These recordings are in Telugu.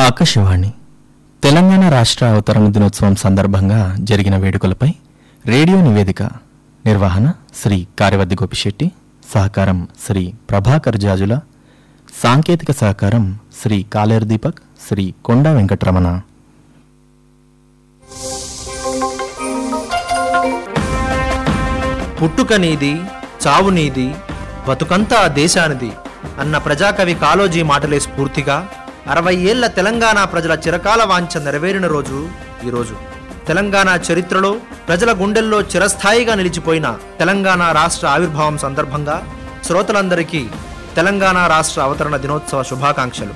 ఆకాశవాణి తెలంగాణ రాష్ట్ర అవతరణ దినోత్సవం సందర్భంగా జరిగిన వేడుకలపై రేడియో నివేదిక నిర్వహణ శ్రీ కార్యవర్ది గోపిశెట్టి సహకారం శ్రీ ప్రభాకర్ జాజుల సాంకేతిక సహకారం శ్రీ కాలేరు దీపక్ శ్రీ కొండా వెంకటరమణ పుట్టుక నీది చావు నీది బతుకంతా దేశానిది అన్న ప్రజాకవి కాలోజీ మాటలే స్ఫూర్తిగా అరవై ఏళ్ల తెలంగాణ ప్రజల చిరకాల వాంఛ నెరవేరిన రోజు ఈరోజు తెలంగాణ చరిత్రలో ప్రజల గుండెల్లో చిరస్థాయిగా నిలిచిపోయిన తెలంగాణ రాష్ట్ర ఆవిర్భావం సందర్భంగా శ్రోతలందరికీ తెలంగాణ రాష్ట్ర అవతరణ దినోత్సవ శుభాకాంక్షలు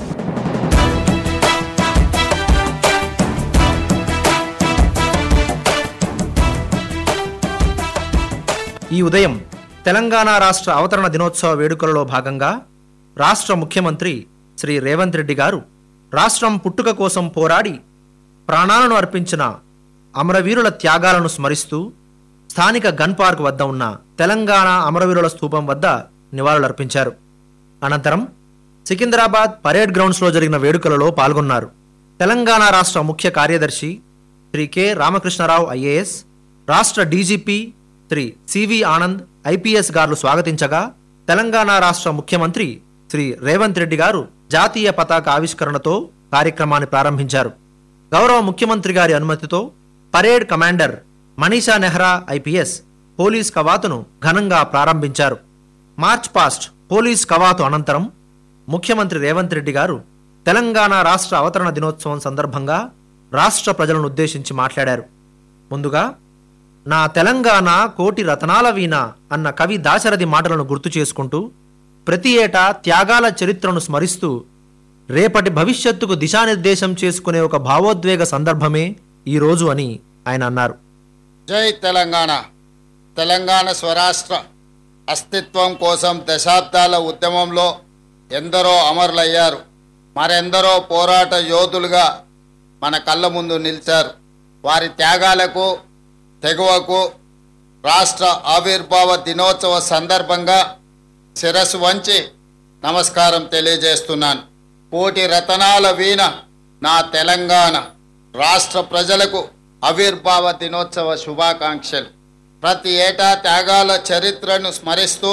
ఈ ఉదయం తెలంగాణ రాష్ట్ర అవతరణ దినోత్సవ వేడుకలలో భాగంగా రాష్ట్ర ముఖ్యమంత్రి శ్రీ రేవంత్ రెడ్డి గారు రాష్ట్రం పుట్టుక కోసం పోరాడి ప్రాణాలను అర్పించిన అమరవీరుల త్యాగాలను స్మరిస్తూ స్థానిక గన్ పార్క్ వద్ద ఉన్న తెలంగాణ అమరవీరుల స్తూపం వద్ద నివాళులర్పించారు అనంతరం సికింద్రాబాద్ పరేడ్ గ్రౌండ్స్లో జరిగిన వేడుకలలో పాల్గొన్నారు తెలంగాణ రాష్ట్ర ముఖ్య కార్యదర్శి శ్రీ కె రామకృష్ణరావు ఐఏఎస్ రాష్ట్ర DGP Shri C V Anand IPS గారు స్వాగతించగా తెలంగాణ రాష్ట్ర ముఖ్యమంత్రి శ్రీ రేవంత్ రెడ్డి గారు జాతీయ పతాక ఆవిష్కరణతో కార్యక్రమాన్ని ప్రారంభించారు గౌరవ ముఖ్యమంత్రి గారి అనుమతితో parade commander Manisha Nehra IPS police కవాతును ఘనంగా ప్రారంభించారు మార్చ్ పాస్ట్ పోలీస్ కవాతు అనంతరం ముఖ్యమంత్రి రేవంత్ రెడ్డి గారు తెలంగాణ రాష్ట్ర అవతరణ దినోత్సవం సందర్భంగా రాష్ట్ర ప్రజలను ఉద్దేశించి మాట్లాడారు ముందుగా నా తెలంగాణ కోటి రతనాల వీణ అన్న కవి దాశరథి మాటలను గుర్తు చేసుకుంటూ ప్రతి ఏటా త్యాగాల చరిత్రను స్మరిస్తూ రేపటి భవిష్యత్తుకు దిశానిర్దేశం చేసుకునే ఒక భావోద్వేగ సందర్భమే ఈ రోజు అని ఆయన అన్నారు జై తెలంగాణ తెలంగాణ స్వరాష్ట్ర అస్తిత్వం కోసం దశాబ్దాల ఉద్యమంలో ఎందరో అమరులయ్యారు మరెందరో పోరాట యోధులుగా మన కళ్ళ ముందు నిలిచారు వారి త్యాగాలకు తెగువకు రాష్ట్ర ఆవిర్భావ దినోత్సవ సందర్భంగా శిరస్సు వంచి నమస్కారం తెలియజేస్తున్నాను కోటి రతనాల వీణ నా తెలంగాణ రాష్ట్ర ప్రజలకు ఆవిర్భావ దినోత్సవ శుభాకాంక్షలు ప్రతి ఏటా త్యాగాల చరిత్రను స్మరిస్తూ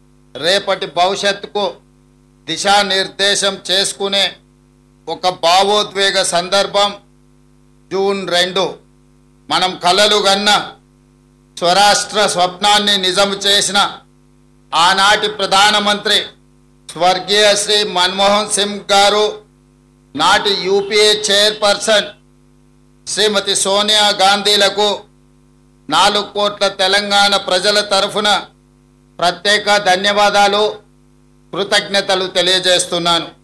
రేపటి భవిష్యత్తుకు దిశానిర్దేశం చేసుకునే ఒక భావోద్వేగ సందర్భం జూన్ రెండు మనం కలలు గన్న స్వరాష్ట్ర స్వప్నాన్ని నిజం చేసిన ఆనాటి ప్రధానమంత్రి స్వర్గీయ శ్రీ మన్మోహన్ సింగ్ గారు నాటి యూపీఏ చైర్పర్సన్ శ్రీమతి సోనియా గాంధీలకు నాలుగు కోట్ల తెలంగాణ ప్రజల తరఫున ప్రత్యేక ధన్యవాదాలు కృతజ్ఞతలు తెలియజేస్తున్నాను